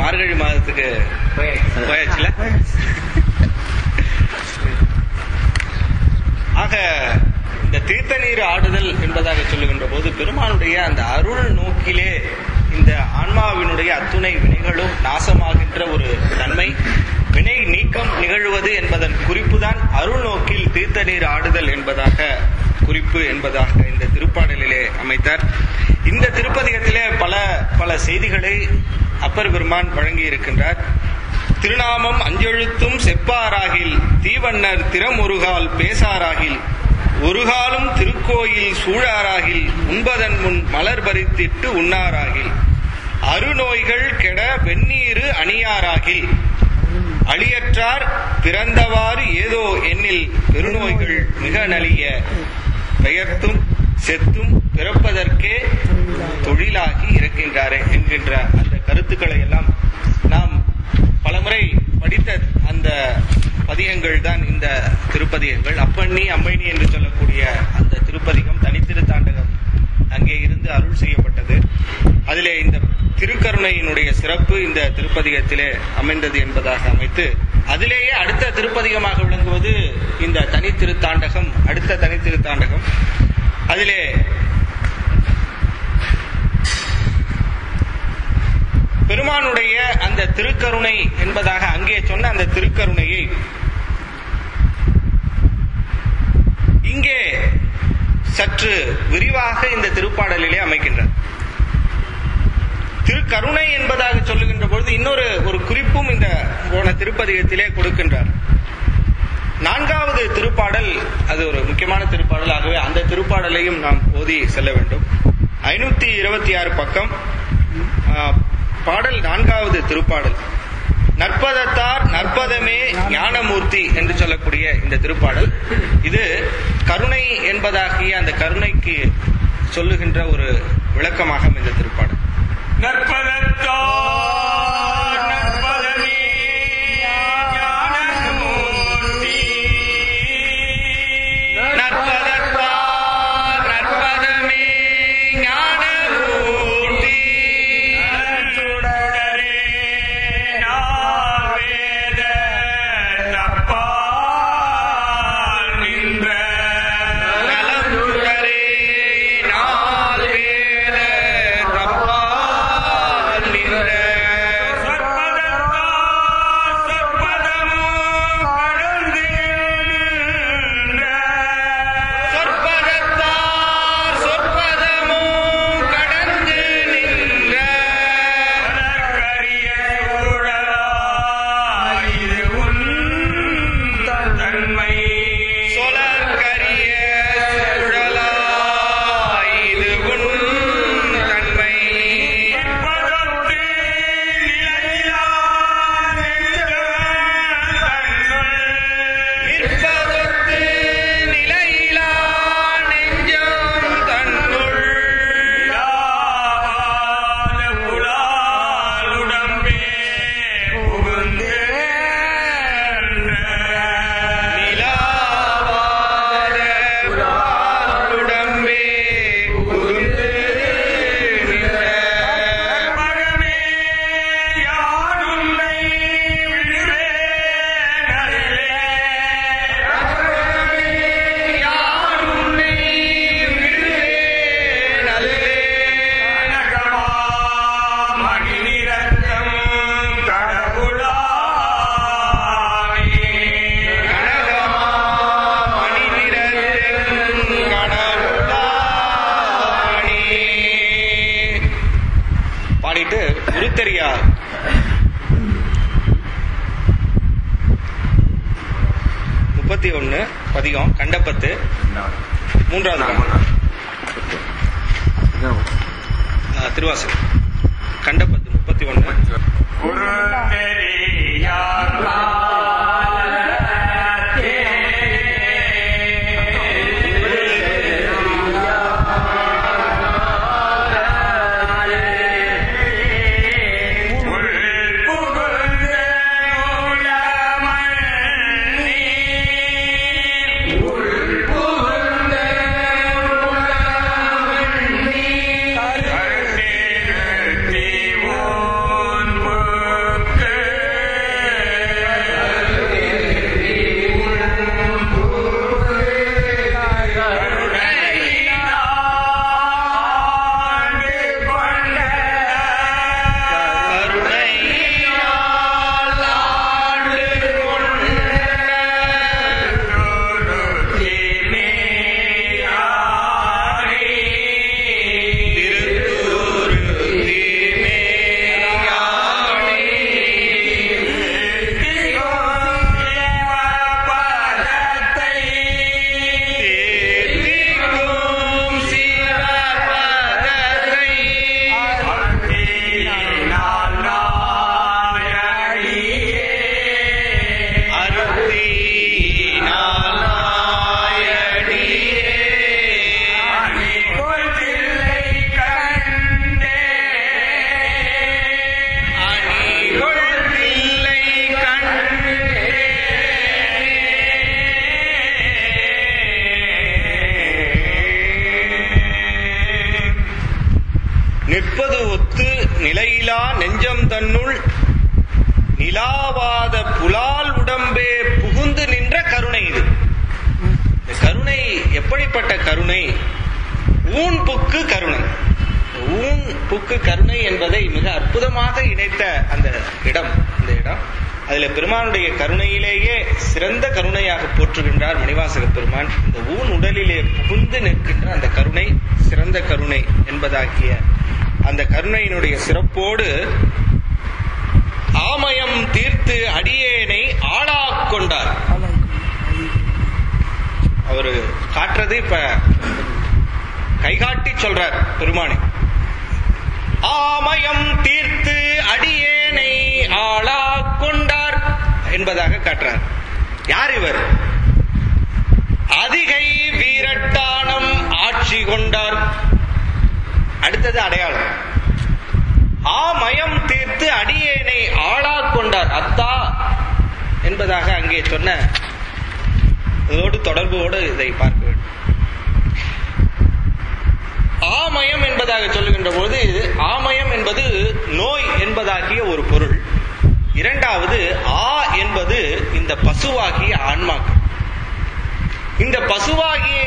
மார்கழி மாதத்துக்கு போயாச்சுல ஆக இந்த தீர்த்த நீர் ஆடுதல் என்பதாக சொல்லுகின்ற போது பெருமானுடைய அந்த அருள் நோக்கிலே இந்த ஆன்மாவினுடைய அத்துணை வினைகளும் நாசமாகின்ற ஒரு தன்மை வினை நீக்கம் நிகழ்வது என்பதன் குறிப்புதான் அருள் நோக்கில் தீர்த்த நீர் ஆடுதல் என்பதாக குறிப்பு என்பதாக இந்த திருப்பாடலிலே அமைத்தார் இந்த திருப்பதிகத்திலே பல பல செய்திகளை அப்பர் பெருமான் வழங்கி இருக்கின்றார் திருநாமம் அஞ்செழுத்தும் செப்பாராகில் தீவண்ணர் திறமுருகால் பேசாராகில் ஒருகாலும் திருக்கோயில் சூழாராகில் உண்பதன் முன் மலர் பறித்திட்டு உண்ணாராகில் அருநோய்கள் கெட வெந்நீரு அணியாராகில் அழியற்றார் பிறந்தவாறு ஏதோ எண்ணில் பெருநோய்கள் மிக நலிய பெயர்த்தும் செத்தும் பிறப்பதற்கே தொழிலாகி இருக்கின்றாரே என்கின்ற அந்த கருத்துக்களை எல்லாம் நாம் பலமுறை படித்த அந்த பதிகங்கள் தான் இந்த திருப்பதிகங்கள் அப்பண்ணி அம்மணி என்று சொல்லக்கூடிய அந்த திருப்பதிகம் தனித்திருத்தாண்டகம் அங்கே இருந்து அருள் செய்யப்பட்டது அதிலே இந்த திருக்கருணையினுடைய சிறப்பு இந்த திருப்பதிகத்திலே அமைந்தது என்பதாக அமைத்து அதிலேயே அடுத்த திருப்பதிகமாக விளங்குவது இந்த தனித்திருத்தாண்டகம் அடுத்த தனித்திருத்தாண்டகம் அதிலே பெருமானுடைய அந்த திருக்கருணை என்பதாக அங்கே சொன்ன அந்த திருக்கருணையை இங்கே சற்று விரிவாக இந்த திருப்பாடலிலே அமைக்கின்றார் திருக்கருணை என்பதாக சொல்லுகின்ற பொழுது இன்னொரு ஒரு குறிப்பும் இந்த போன திருப்பதிகத்திலே கொடுக்கின்றார் நான்காவது திருப்பாடல் அது ஒரு முக்கியமான திருப்பாடல் ஆகவே அந்த திருப்பாடலையும் நாம் ஓதி செல்ல வேண்டும் ஐநூத்தி இருபத்தி ஆறு பக்கம் ஆ, பாடல் நான்காவது திருப்பாடல் நற்பதத்தார் நற்பதமே ஞானமூர்த்தி என்று சொல்லக்கூடிய இந்த திருப்பாடல் இது கருணை என்பதாகிய அந்த கருணைக்கு சொல்லுகின்ற ஒரு விளக்கமாக இந்த திருப்பாடல் நற்பதத்தார் நற்பதமே ஞானமூர்த்தி. நற்பதத்தார் நற்பதமே ஞானமூர்த்தி நற்சுடரே நாவேத தப்பால் நின்ற நலந்துடரே நால் வேத தப்பால் நின்ற சொற்பதத்தார் சொற்பதமும் கடந்து நின்ற சொற்பதத்தார் சொற்பதமும் கடந்து நின்ற கரிய சூழலாய் இது உன் தன்மை சொலற்கரிய சுழலாய் இது உன் தன்மை பதத்து நிலையிலா நிற்பதொத்து நிலையிலா நெஞ்சம் தன்னுள் உடம்பே புகுந்து நிலாவாத உடம்பே புகுந்து நின்ற மகமே யாருன்னை விடுவேன் யார் உன்னை விடுவேன் அல்லே கனகமா மணி நிறத்தம் கடவுளாயே கனகமா மணி நிறத்தென் கனவுளானே. பாடிட்டு உருத்தெரியா முப்பத்தி ஒன்னு பதிகம் கண்டப்பத்து மூன்றாவது பாடல். ஆ, திருவாசகம் கண்டப்பத்து முப்பத்தி ஒன்னு ஒரு பெரியார் காலத்தே உள் புகுந்த உளமணி உள் புகுந்த உளமணி கருத்தேற்றி ஓன் நிலையிலா நெஞ்சம் தன்னுள் நிலாவாத புலால் உடம்பே புகுந்து நின்ற கருணை இது இந்த கருணை எப்படிப்பட்ட கருணை ஊன் புக்கு கருணை ஊன் புக்கு கருணை என்பதை மிக அற்புதமாக இணைத்த அந்த இடம் இந்த இடம் அதுல பெருமானுடைய கருணையிலேயே சிறந்த கருணையாக போற்றுகின்றார் மணிவாசக பெருமான் இந்த ஊன் உடலிலே புகுந்து நிற்கின்ற அந்த கருணை சிறந்த கருணை என்பதாகிய அந்த கருணையினுடைய சிறப்போடு ஆமயம் தீர்த்து அடியேனை ஆளாக் கொண்டார் அவரு காட்டுறது இப்ப கைகாட்டி சொல்றார் பெருமானி ஆமயம் தீர்த்து அடியேனை ஆளாக் கொண்டார் என்பதாக காட்டுறார் யார் இவர் அதிகை வீரட்டானம் ஆட்சி கொண்டார் அடுத்தது அடையாளம் ஆமயம் தீர்த்து அடியேனை ஆளாக் கொண்டார் அத்தா என்பதாக அங்கே சொன்ன இதோடு தொடர்போடு இதை பார்க்க வேண்டும் ஆமயம் என்பதாக சொல்லுகின்ற போது ஆமயம் என்பது நோய் என்பதாகிய ஒரு பொருள் இரண்டாவது ஆ என்பது இந்த பசுவாகிய ஆன்மாக்கள் இந்த பசுவாகிய